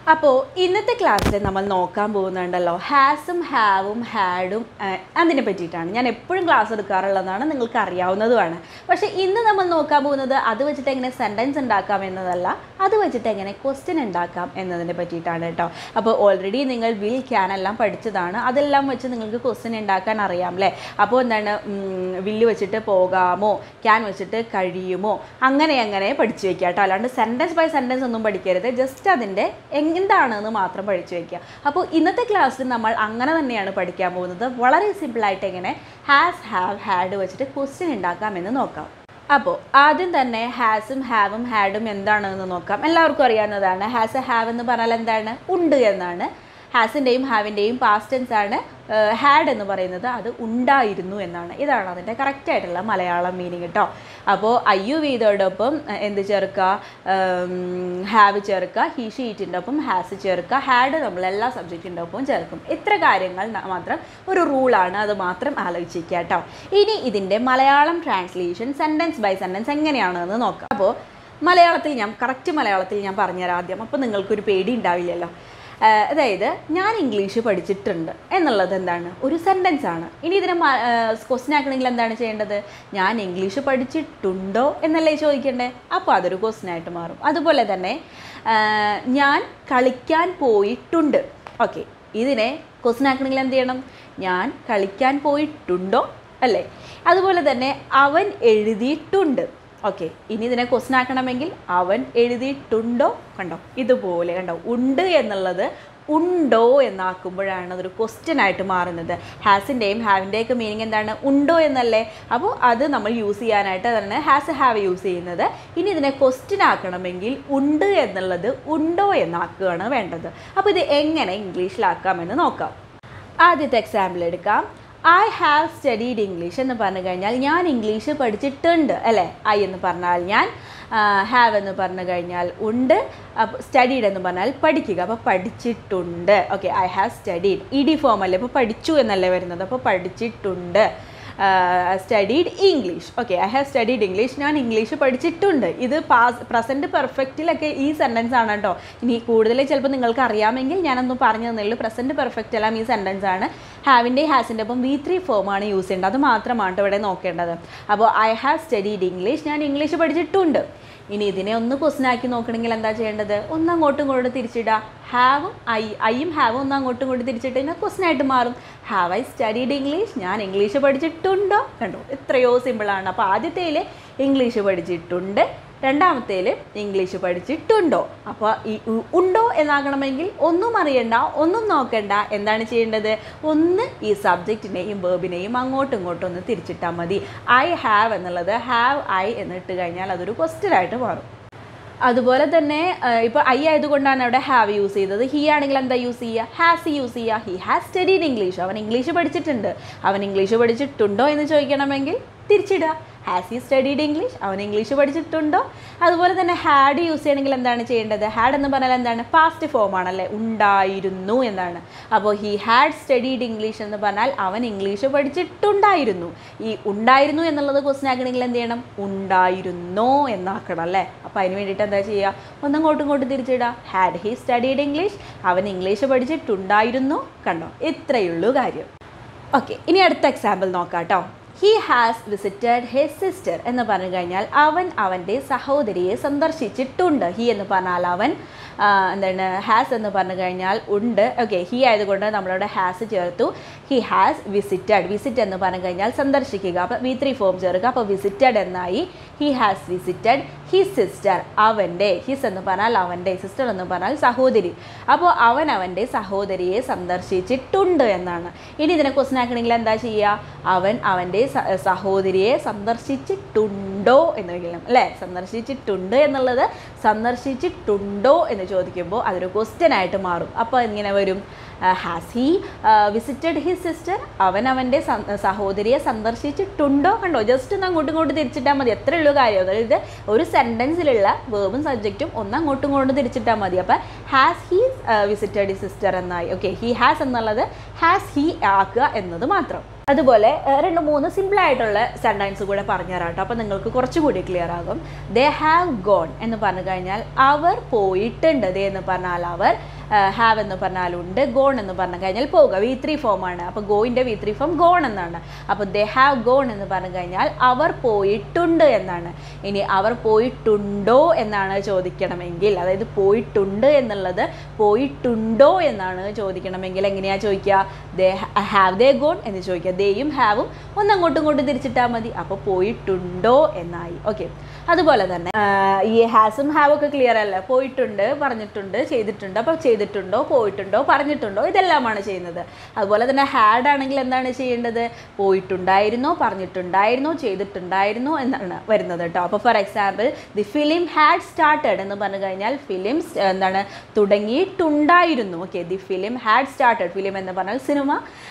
അപ്പോൾ ഇന്നത്തെ ക്ലാസ്സിൽ നമ്മൾ നോക്കാൻ പോകുന്നുണ്ടല്ലോ ഹാസും ഹാവും ഹാഡും അതിനെ പറ്റിയിട്ടാണ് ഞാൻ എപ്പോഴും ക്ലാസ് എടുക്കാറുള്ളതാണ് നിങ്ങൾക്ക് അറിയാവുന്നതുമാണ് പക്ഷേ ഇന്ന് നമ്മൾ നോക്കാൻ പോകുന്നത് അത് വെച്ചിട്ട് എങ്ങനെ സെൻറ്റൻസ് ഉണ്ടാക്കാം എന്നതല്ല അത് വെച്ചിട്ട് എങ്ങനെ ക്വസ്റ്റ്യൻ ഉണ്ടാക്കാം എന്നതിനെ പറ്റിയിട്ടാണ് കേട്ടോ അപ്പോൾ ഓൾറെഡി നിങ്ങൾ വിൽ ക്യാൻ എല്ലാം പഠിച്ചതാണ് അതെല്ലാം വെച്ച് നിങ്ങൾക്ക് ക്വസ്റ്റ്യൻ ഉണ്ടാക്കാൻ അറിയാം അല്ലേ അപ്പോൾ എന്താണ് വില്ല് വെച്ചിട്ട് പോകാമോ ക്യാൻ വെച്ചിട്ട് കഴിയുമോ അങ്ങനെ അങ്ങനെ പഠിച്ചു വെക്കുക കേട്ടോ അല്ലാണ്ട് സെൻറ്റൻസ് ബൈ സെൻറ്റൻസ് ഒന്നും പഠിക്കരുത് ജസ്റ്റ് അതിൻ്റെ എന്താണെന്ന് മാത്രം പഠിച്ചു വെക്കുക അപ്പോൾ ഇന്നത്തെ ക്ലാസ്സിൽ നമ്മൾ അങ്ങനെ തന്നെയാണ് പഠിക്കാൻ പോകുന്നത് വളരെ സിമ്പിളായിട്ട് എങ്ങനെ ഹാസ് ഹാവ് ഹാഡ് വെച്ചിട്ട് ക്വസ്റ്റ്യൻ ഉണ്ടാക്കാമെന്ന് നോക്കാം അപ്പോൾ ആദ്യം തന്നെ ഹാസും ഹാവും ഹാഡും എന്താണെന്ന് നോക്കാം എല്ലാവർക്കും അറിയാവുന്നതാണ് ഹാസ് ഹാവ് എന്ന് പറഞ്ഞാൽ എന്താണ് ഉണ്ട് എന്നാണ് ഹാസിൻ്റെയും ഹാവിൻ്റെയും പാസ്റ്റ് ടെൻസ് ആണ് ഹാഡ് എന്ന് പറയുന്നത് അത് ഉണ്ടായിരുന്നു എന്നാണ് ഇതാണ് അതിൻ്റെ കറക്റ്റ് ആയിട്ടുള്ള മലയാളം മീനിങ് കേട്ടോ അപ്പോൾ അയ്യു വീതോടൊപ്പം എന്ത് ചേർക്കുക ഹാവ് ചേർക്കുക ഹി ഷീറ്റിൻ്റെ ഒപ്പം ഹാസ് ചേർക്കുക ഹാഡ് നമ്മൾ എല്ലാ സബ്ജക്റ്റിൻ്റെ ഒപ്പം ചേർക്കും ഇത്ര കാര്യങ്ങൾ ന- മാത്രം ഒരു റൂളാണ് അത് മാത്രം ആലോചിക്കുക കേട്ടോ ഇനി ഇതിൻ്റെ Malayalam translation sentence by sentence എങ്ങനെയാണെന്ന് നോക്കാം അപ്പോൾ മലയാളത്തിൽ ഞാൻ കറക്റ്റ് മലയാളത്തിൽ ഞാൻ പറഞ്ഞുതരാം ആദ്യം അപ്പോൾ നിങ്ങൾക്കൊരു പേടി ഉണ്ടാവില്ലല്ലോ ആഹ് അതായത് ഞാൻ ഇംഗ്ലീഷ് പഠിച്ചിട്ടുണ്ട് എന്നുള്ളത് എന്താണ് ഒരു സെൻറ്റൻസ് ആണ് ഇനി ഇതിനെ ക്വസ്റ്റ്യൻ ആക്കണമെങ്കിൽ എന്താണ് ചെയ്യേണ്ടത് ഞാൻ ഇംഗ്ലീഷ് പഠിച്ചിട്ടുണ്ടോ എന്നല്ലേ ചോദിക്കണ്ടേ അപ്പോൾ അതൊരു ക്വസ്റ്റ്യൻ ആയിട്ട് മാറും അതുപോലെ തന്നെ ആഹ് ഞാൻ കളിക്കാൻ പോയിട്ടുണ്ട് ഓക്കെ ഇതിനെ ക്വസ്റ്റ്യൻ ആക്കണമെങ്കിൽ എന്ത് ചെയ്യണം ഞാൻ കളിക്കാൻ പോയിട്ടുണ്ടോ അല്ലേ അതുപോലെ തന്നെ അവൻ എഴുതിയിട്ടുണ്ട് ഓക്കെ ഇനി ഇതിനെ ക്വസ്റ്റ്യൻ ആക്കണമെങ്കിൽ അവൻ എഴുതിയിട്ടുണ്ടോ കണ്ടോ ഇതുപോലെ കണ്ടോ ഉണ്ട് എന്നുള്ളത് ഉണ്ടോ എന്നാക്കുമ്പോഴാണ് അതൊരു ക്വസ്റ്റ്യൻ ആയിട്ട് മാറുന്നത് ഹാസിൻ്റെയും ഹാവിൻ്റെയൊക്കെ മീനിങ് എന്താണ് ഉണ്ടോ എന്നല്ലേ അപ്പോൾ അത് നമ്മൾ യൂസ് ചെയ്യാനായിട്ട് തന്നെ ഹാസ് ഹാവ് യൂസ് ചെയ്യുന്നത് ഇനി ഇതിനെ ക്വസ്റ്റ്യൻ ആക്കണമെങ്കിൽ ഉണ്ട് എന്നുള്ളത് ഉണ്ടോ എന്നാക്കുകയാണ് വേണ്ടത് അപ്പോൾ ഇത് എങ്ങനെ ഇംഗ്ലീഷിലാക്കാമെന്ന് നോക്കാം ആദ്യത്തെ എക്സാമ്പിൾ എടുക്കാം ഐ ഹാവ് സ്റ്റഡീഡ് ഇംഗ്ലീഷ് എന്ന് പറഞ്ഞു കഴിഞ്ഞാൽ ഞാൻ ഇംഗ്ലീഷ് പഠിച്ചിട്ടുണ്ട് അല്ലേ ഐ എന്ന് പറഞ്ഞാൽ ഞാൻ ഹാവ് എന്ന് പറഞ്ഞു കഴിഞ്ഞാൽ ഉണ്ട് അപ്പോൾ സ്റ്റഡീഡ് എന്ന് പറഞ്ഞാൽ പഠിക്കുക അപ്പോൾ പഠിച്ചിട്ടുണ്ട് okay I have studied E D form അല്ലേ അപ്പോൾ പഠിച്ചു എന്നല്ലേ വരുന്നത് അപ്പോൾ പഠിച്ചിട്ടുണ്ട് studied English okay I have studied English ഞാൻ ഇംഗ്ലീഷ് പഠിച്ചിട്ടുണ്ട് ഇത് പാസ് പ്രസൻറ്റ് പെർഫെക്റ്റിലൊക്കെ ഈ സെൻറ്റൻസ് ആണ് കേട്ടോ ഇനി കൂടുതൽ ചിലപ്പോൾ നിങ്ങൾക്ക് അറിയാമെങ്കിൽ ഞാനൊന്ന് പറഞ്ഞു തന്നുള്ളൂ പ്രസൻറ്റ് പെർഫെക്റ്റ് എല്ലാം ഈ സെൻറ്റൻസ് ആണ് ഹാവിൻ്റെ ഹാസിൻ്റെ ഒപ്പം വി ത്രീ ഫോമാണ് യൂസ് ചെയ്യേണ്ടത് അത് മാത്രമാണ് ട്ടോ ഇവിടെ നോക്കേണ്ടത് അപ്പോൾ ഐ ഹാവ് സ്റ്റഡീഡ് ഇംഗ്ലീഷ് ഞാൻ ഇംഗ്ലീഷ് പഠിച്ചിട്ടുണ്ട് ഇനി ഇതിനെ ഒന്ന് ക്വസ്റ്റൻ ആക്കി നോക്കണമെങ്കിൽ എന്താ ചെയ്യേണ്ടത് ഒന്ന് അങ്ങോട്ടും ഇങ്ങോട്ടും തിരിച്ചിടുക ഹാവും ഐ ഐയും ഹാവും ഒന്ന് അങ്ങോട്ടും ഇങ്ങോട്ടും തിരിച്ചിട്ട് കഴിഞ്ഞാൽ ക്വസ്റ്റൻ ആയിട്ട് മാറും ഹാവ് ഐ സ്റ്റഡീഡ് ഇംഗ്ലീഷ് ഞാൻ ഇംഗ്ലീഷ് പഠിച്ചിട്ടുണ്ടോ കണ്ടോ എത്രയോ സിമ്പിളാണ് അപ്പോൾ ആദ്യത്തേൽ ഇംഗ്ലീഷ് പഠിച്ചിട്ടുണ്ട് രണ്ടാമത്തേൽ ഇംഗ്ലീഷ് പഠിച്ചിട്ടുണ്ടോ അപ്പോൾ ഈ ഉ- ഉണ്ടോ എന്നാകണമെങ്കിൽ ഒന്നും അറിയണ്ട ഒന്നും നോക്കണ്ട എന്താണ് ചെയ്യേണ്ടത് ഒന്ന് ഈ സബ്ജക്റ്റിനെയും വേർബിനെയും അങ്ങോട്ടും ഇങ്ങോട്ടും ഒന്ന് തിരിച്ചിട്ടാൽ മതി ഐ ഹാവ് എന്നുള്ളത് ഹാവ് ഐ എന്നിട്ട് കഴിഞ്ഞാൽ അതൊരു ക്വസ്റ്റ്യൻ ആയിട്ട് മാറും അതുപോലെ തന്നെ ഇപ്പോൾ ഐ ആയതുകൊണ്ടാണ് അവിടെ ഹാവ് യൂസ് ചെയ്തത് ഹി ആണെങ്കിൽ എന്താ യൂസ് ചെയ്യുക ഹാസ് യൂസ് ചെയ്യുക ഹി ഹാസ് സ്റ്റഡീഡ് ഇംഗ്ലീഷ് അവൻ ഇംഗ്ലീഷ് പഠിച്ചിട്ടുണ്ട് അവൻ ഇംഗ്ലീഷ് പഠിച്ചിട്ടുണ്ടോ എന്ന് ചോദിക്കണമെങ്കിൽ തിരിച്ചിടുക ഹാസ് ഹി സ്റ്റഡീഡ് ഇംഗ്ലീഷ് അവൻ ഇംഗ്ലീഷ് പഠിച്ചിട്ടുണ്ടോ അതുപോലെ തന്നെ ഹാഡ് യൂസ് ചെയ്യണമെങ്കിൽ എന്താണ് ചെയ്യേണ്ടത് ഹാഡ് എന്ന് പറഞ്ഞാൽ എന്താണ് പാസ്റ്റ് ഫോം ആണല്ലേ ഉണ്ടായിരുന്നു എന്നാണ് അപ്പോൾ ഹി ഹാഡ് സ്റ്റഡീഡ് ഇംഗ്ലീഷ് എന്ന് പറഞ്ഞാൽ അവൻ ഇംഗ്ലീഷ് പഠിച്ചിട്ടുണ്ടായിരുന്നു ഈ ഉണ്ടായിരുന്നു എന്നുള്ളത് ക്വസ്റ്റൻ ആക്കണമെങ്കിൽ എന്ത് ചെയ്യണം ഉണ്ടായിരുന്നോ എന്നാക്കണം അല്ലേ അപ്പോൾ അതിന് വേണ്ടിയിട്ട് എന്താ ചെയ്യുക ഒന്നങ്ങോട്ടും ഇങ്ങോട്ടും തിരിച്ചിടുക ഹാഡ് ഹി സ്റ്റഡീഡ് ഇംഗ്ലീഷ് അവൻ ഇംഗ്ലീഷ് പഠിച്ചിട്ടുണ്ടായിരുന്നു കണ്ടോ ഇത്രയുള്ളൂ കാര്യം ഓക്കെ ഇനി അടുത്ത എക്സാമ്പിൾ നോക്കാം കേട്ടോ he has visited his sister എന്ന് പറഞ്ഞു കഴിഞ്ഞാൽ അവൻ അവൻ്റെ സഹോദരിയെ സന്ദർശിച്ചിട്ടുണ്ട് ഹി എന്ന് പറഞ്ഞാൽ അവൻ ആ, എന്താണ് ഹാസ് എന്ന് പറഞ്ഞു കഴിഞ്ഞാൽ ഉണ്ട് ഓക്കെ ഹി ആയതുകൊണ്ട് നമ്മളവിടെ ഹാസ് ചേർത്തു ഹി ഹാസ് വിസിറ്റഡ് വിസിറ്റ് എന്ന് പറഞ്ഞു കഴിഞ്ഞാൽ സന്ദർശിക്കുക അപ്പോൾ വി ത്രീ ഫോം ചേർക്കുക അപ്പോൾ വിസിറ്റഡ് എന്നായി he has visited his sister അവൻ്റെ ഹിസ് എന്ന് പറഞ്ഞാൽ അവൻ്റെ സിസ്റ്റർ എന്ന് പറഞ്ഞാൽ സഹോദരി അപ്പോൾ അവൻ അവൻ്റെ സഹോദരിയെ സന്ദർശിച്ചിട്ടുണ്ട് എന്നാണ് ഇനി ഇതിനെ ക്വസ്റ്റൻ ആക്കണമെങ്കിൽ എന്താ ചെയ്യുക അവൻ അവൻ്റെ സ- സഹോദരിയെ സന്ദർശിച്ചിട്ടുണ്ടോ എന്ന് ചോദിക്കണം അല്ലേ സന്ദർശിച്ചിട്ടുണ്ട് എന്നുള്ളത് സന്ദർശിച്ചിട്ടുണ്ടോ എന്ന് ചോദിക്കുമ്പോൾ അതൊരു ക്വസ്റ്റ്യൻ ആയിട്ട് മാറും അപ്പോൾ ഇങ്ങനെ വരും has he visited his sister അവൻ അവൻ്റെ സ- സഹോദരിയെ സന്ദർശിച്ചിട്ടുണ്ടോ കണ്ടോ ജസ്റ്റ് ഒന്ന് അങ്ങോട്ടും ഇങ്ങോട്ടും തിരിച്ചിട്ടാൽ മതി എത്ര ഉള്ളൂ കാര്യം അതായത് ഒരു സെൻറ്റൻസിലുള്ള വേർബും സബ്ജക്റ്റും ഒന്ന് അങ്ങോട്ടും ഇങ്ങോട്ടും തിരിച്ചിട്ടാൽ മതി അപ്പോൾ has he visited he sister എന്നായി ഓക്കെ ഹി ഹാസ് എന്നുള്ളത് ഹാസ് ഹി ആക്കുക എന്നത് മാത്രം അതുപോലെ ഏഹ്, രണ്ട് മൂന്ന് സിമ്പിൾ ആയിട്ടുള്ള സെൻറ്റൻസ് കൂടെ പറഞ്ഞു തരാം കേട്ടോ അപ്പോൾ നിങ്ങൾക്ക് കുറച്ചുകൂടി ക്ലിയർ ആകും ദേ ഹാവ് ഗോൺ എന്ന് പറഞ്ഞു കഴിഞ്ഞാൽ അവർ പോയിട്ടുണ്ട് ദേ എന്ന് പറഞ്ഞാൽ അവർ ഹാവ് എന്ന് പറഞ്ഞാൽ ഉണ്ട് ഗോൺ എന്ന് പറഞ്ഞു കഴിഞ്ഞാൽ പോവുക വി ത്രീ ഫോമാണ് അപ്പോൾ ഗോയിൻ്റെ വി ത്രീ ഫോം ഗോൺ എന്നാണ് അപ്പോൾ ദേ ഹാവ് ഗോൺ എന്ന് പറഞ്ഞു കഴിഞ്ഞാൽ അവർ പോയിട്ടുണ്ട് എന്നാണ് ഇനി അവർ പോയിട്ടുണ്ടോ എന്നാണ് ചോദിക്കണമെങ്കിൽ അതായത് പോയിട്ടുണ്ട് എന്നുള്ളത് പോയിട്ടുണ്ടോ എന്നാണ് ചോദിക്കണമെങ്കിൽ എങ്ങനെയാ ചോദിക്കുക ദേ ഹാവ് ദേ ഗോൺ എന്ന് ചോദിക്കുക ദേയും ഹാവും ഒന്ന് അങ്ങോട്ടും ഇങ്ങോട്ടും തിരിച്ചിട്ടാൽ മതി അപ്പോൾ പോയിട്ടുണ്ടോ എന്നായി ഓക്കെ അതുപോലെ തന്നെ ആ, ഈ ഹാസും ഹാവും ഒക്കെ ക്ലിയർ അല്ല പോയിട്ടുണ്ട് പറഞ്ഞിട്ടുണ്ട് ചെയ്തിട്ടുണ്ട് അപ്പോൾ ചെയ്തിട്ടുണ്ടോ പോയിട്ടുണ്ടോ പറഞ്ഞിട്ടുണ്ടോ ഇതെല്ലാമാണ് ചെയ്യുന്നത് അതുപോലെ തന്നെ ഹാഡ് ആണെങ്കിൽ എന്താണ് ചെയ്യേണ്ടത് പോയിട്ടുണ്ടായിരുന്നോ പറഞ്ഞിട്ടുണ്ടായിരുന്നോ ചെയ്തിട്ടുണ്ടായിരുന്നോ എന്നാണ് വരുന്നത് കേട്ടോ അപ്പോൾ for example the film had started എന്ന് പറഞ്ഞു കഴിഞ്ഞാൽ ഫിലിം എന്താണ് തുടങ്ങിയിട്ടുണ്ടായിരുന്നു ഓക്കെ the film had started film എന്ന് പറഞ്ഞാൽ സിനിമ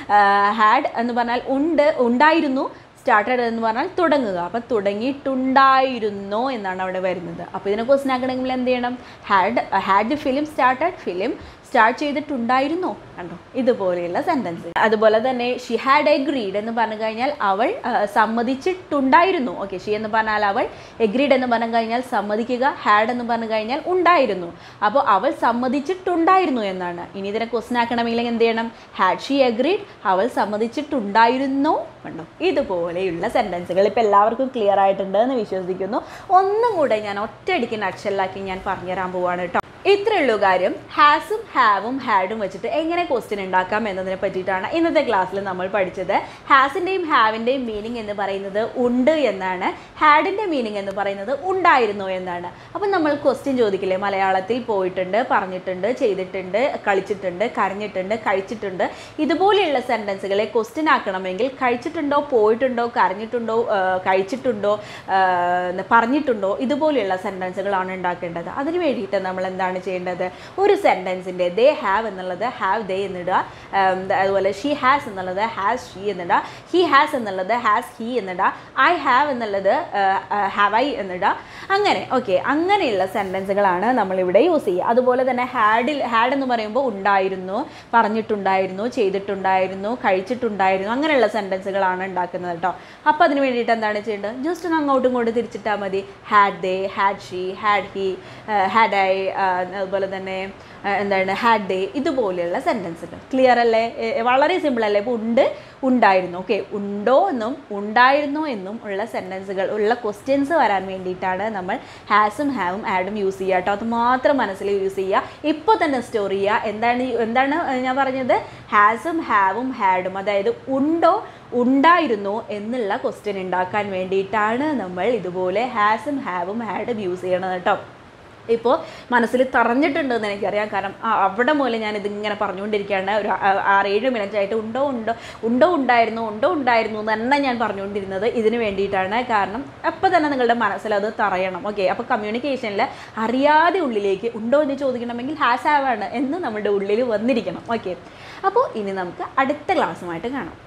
ഹാഡ് എന്ന് പറഞ്ഞാൽ ഉണ്ട് ഉണ്ടായിരുന്നു സ്റ്റാർട്ടഡ് എന്ന് പറഞ്ഞാൽ തുടങ്ങുക അപ്പം തുടങ്ങിയിട്ടുണ്ടായിരുന്നോ എന്നാണ് അവിടെ വരുന്നത് അപ്പോൾ ഇതിനെ ക്വസ്റ്റൻ ആക്കണമെങ്കിൽ എന്ത് ചെയ്യണം had had the film started film start ചെയ്തിട്ടുണ്ടായിരുന്നോ കണ്ടോ ഇതുപോലെയുള്ള സെൻറ്റൻസ് അതുപോലെ തന്നെ ഷി ഹാഡ് എഗ്രീഡ് എന്ന് പറഞ്ഞു കഴിഞ്ഞാൽ അവൾ ആ, സമ്മതിച്ചിട്ടുണ്ടായിരുന്നു ഓക്കെ ഷി എന്ന് പറഞ്ഞാൽ അവൾ എഗ്രീഡ് എന്ന് പറഞ്ഞു കഴിഞ്ഞാൽ സമ്മതിക്കുക ഹാഡ് എന്ന് പറഞ്ഞു കഴിഞ്ഞാൽ ഉണ്ടായിരുന്നു അപ്പോൾ അവൾ സമ്മതിച്ചിട്ടുണ്ടായിരുന്നു എന്നാണ് ഇനി ഇതിനെ ക്വസ്റ്റൻ ആക്കണമെങ്കിൽ എന്ത് ചെയ്യണം ഹാഡ് ഷി എഗ്രീഡ് അവൾ സമ്മതിച്ചിട്ടുണ്ടായിരുന്നോ കണ്ടോ ഇതുപോലെയുള്ള സെൻറ്റൻസുകൾ ഇപ്പോൾ എല്ലാവർക്കും ക്ലിയർ ആയിട്ടുണ്ട് എന്ന് വിശ്വസിക്കുന്നു ഒന്നും കൂടെ ഞാൻ ഒറ്റയടിക്ക് നക്ഷലാക്കി ഞാൻ പറഞ്ഞുതരാൻ പോവാണ് കേട്ടോ ഇത്രയേ ഉള്ളൂ കാര്യം ഹാസും ഹാവും ഹാഡും വെച്ചിട്ട് എങ്ങനെ ക്വസ്റ്റ്യൻ ഉണ്ടാക്കാം എന്നതിനെ പറ്റിയിട്ടാണ് ഇന്നത്തെ ക്ലാസ്സിൽ നമ്മൾ പഠിച്ചത് ഹാസിൻ്റെയും ഹാവിൻ്റെയും മീനിങ് എന്ന് പറയുന്നത് ഉണ്ട് എന്നാണ് ഹാഡിൻ്റെ മീനിങ് എന്ന് പറയുന്നത് ഉണ്ടായിരുന്നു എന്നാണ് അപ്പം നമ്മൾ ക്വസ്റ്റ്യൻ ചോദിക്കില്ലേ മലയാളത്തിൽ പോയിട്ടുണ്ട് പറഞ്ഞിട്ടുണ്ട് ചെയ്തിട്ടുണ്ട് കളിച്ചിട്ടുണ്ട് കരഞ്ഞിട്ടുണ്ട് കഴിച്ചിട്ടുണ്ട് ഇതുപോലെയുള്ള സെൻറ്റൻസുകളെ ക്വസ്റ്റ്യൻ ആക്കണമെങ്കിൽ കഴിച്ചിട്ടുണ്ടോ പോയിട്ടുണ്ടോ കരഞ്ഞിട്ടുണ്ടോ ആ, കഴിച്ചിട്ടുണ്ടോ ആ, പറഞ്ഞിട്ടുണ്ടോ ഇതുപോലെയുള്ള സെൻറ്റൻസുകളാണ് ഉണ്ടാക്കേണ്ടത് അതിന് വേണ്ടിയിട്ട് നമ്മൾ എന്താണ് ചെയ്യേണ്ടത് ഒരു സെൻറ്റൻസിൻ്റെ ദേ ഹാവ് എന്നുള്ളത് ഹാവ് ദേ എന്നിടുക ഉം, അതുപോലെ ഷീ ഹാസ് എന്നുള്ളത് ഹാസ് ഷീ എന്നിടുക ഹി ഹാസ് എന്നുള്ളത് ഹാസ് ഹി എന്നിടുക ഐ ഹാവ് എന്നുള്ളത് ഹാവ് ഐ എന്നിടുക അങ്ങനെ ഓക്കെ അങ്ങനെയുള്ള സെൻറ്റൻസുകളാണ് നമ്മളിവിടെ യൂസ് ചെയ്യുക അതുപോലെ തന്നെ ഹാഡിൽ ഹാഡ് എന്ന് പറയുമ്പോൾ ഉണ്ടായിരുന്നു പറഞ്ഞിട്ടുണ്ടായിരുന്നു ചെയ്തിട്ടുണ്ടായിരുന്നു കഴിച്ചിട്ടുണ്ടായിരുന്നു അങ്ങനെയുള്ള സെൻറ്റൻസുകളാണ് ഉണ്ടാക്കുന്നത് കേട്ടോ അപ്പോൾ അതിന് വേണ്ടിയിട്ട് എന്താണ് ചെയ്യേണ്ടത് ജസ്റ്റ് ഒന്ന് അങ്ങോട്ടും ഇങ്ങോട്ടും തിരിച്ചിട്ടാൽ മതി had they had she had he had I അതുപോലെ തന്നെ ആ, എന്താണ് ഹാഡ് ഡേ ഇതുപോലെയുള്ള സെൻറ്റൻസുകൾ ക്ലിയർ അല്ലേ ഏ, വളരെ സിമ്പിൾ അല്ലേ ഇപ്പോൾ ഉണ്ട് ഉണ്ടായിരുന്നു ഓക്കെ ഉണ്ടോ എന്നും ഉണ്ടായിരുന്നു എന്നും ഉള്ള സെൻറ്റൻസുകൾ ഉള്ള ക്വസ്റ്റ്യൻസ് വരാൻ വേണ്ടിയിട്ടാണ് നമ്മൾ ഹാസും ഹാവും ആഡും യൂസ് ചെയ്യുക കേട്ടോ അത് മാത്രം മനസ്സിൽ യൂസ് ചെയ്യുക ഇപ്പോൾ തന്നെ സ്റ്റോർ ചെയ്യുക എന്താണ് ഈ- എന്താണ് ഞാൻ പറഞ്ഞത് ഹാസും ഹാവും ഹാഡും അതായത് ഉണ്ടോ ഉണ്ടായിരുന്നു എന്നുള്ള ക്വസ്റ്റ്യൻ ഉണ്ടാക്കാൻ വേണ്ടിയിട്ടാണ് നമ്മൾ ഇതുപോലെ ഹാസും ഹാവും ഹാഡും യൂസ് ചെയ്യണത് കേട്ടോ ഇപ്പോൾ മനസ്സിൽ തറഞ്ഞിട്ടുണ്ടെന്ന് എനിക്കറിയാം കാരണം ആ അവിടെ മുതൽ ഞാൻ ഇതിങ്ങനെ പറഞ്ഞുകൊണ്ടിരിക്കുകയാണ് ഒരു ആ- ആറേഴ് മിനിറ്റ് ആയിട്ട് ഉണ്ടോ ഉണ്ടോ ഉണ്ടോ ഉണ്ടായിരുന്നു ഉണ്ടോ ഉണ്ടായിരുന്നു എന്ന് തന്നെ ഞാൻ പറഞ്ഞുകൊണ്ടിരുന്നത് ഇതിന് വേണ്ടിയിട്ടാണ് കാരണം അപ്പോൾ തന്നെ നിങ്ങളുടെ മനസ്സിൽ അത് തറയണം ഓക്കെ അപ്പോൾ കമ്മ്യൂണിക്കേഷനിൽ അറിയാതെ ഉള്ളിലേക്ക് ഉണ്ടോ എന്ന് ചോദിക്കണമെങ്കിൽ ഹാസ് ഹാവ് ആണ് എന്ന് നമ്മുടെ ഉള്ളിൽ വന്നിരിക്കണം ഓക്കെ അപ്പോൾ ഇനി നമുക്ക് അടുത്ത ക്ലാസ്സുമായിട്ട് കാണാം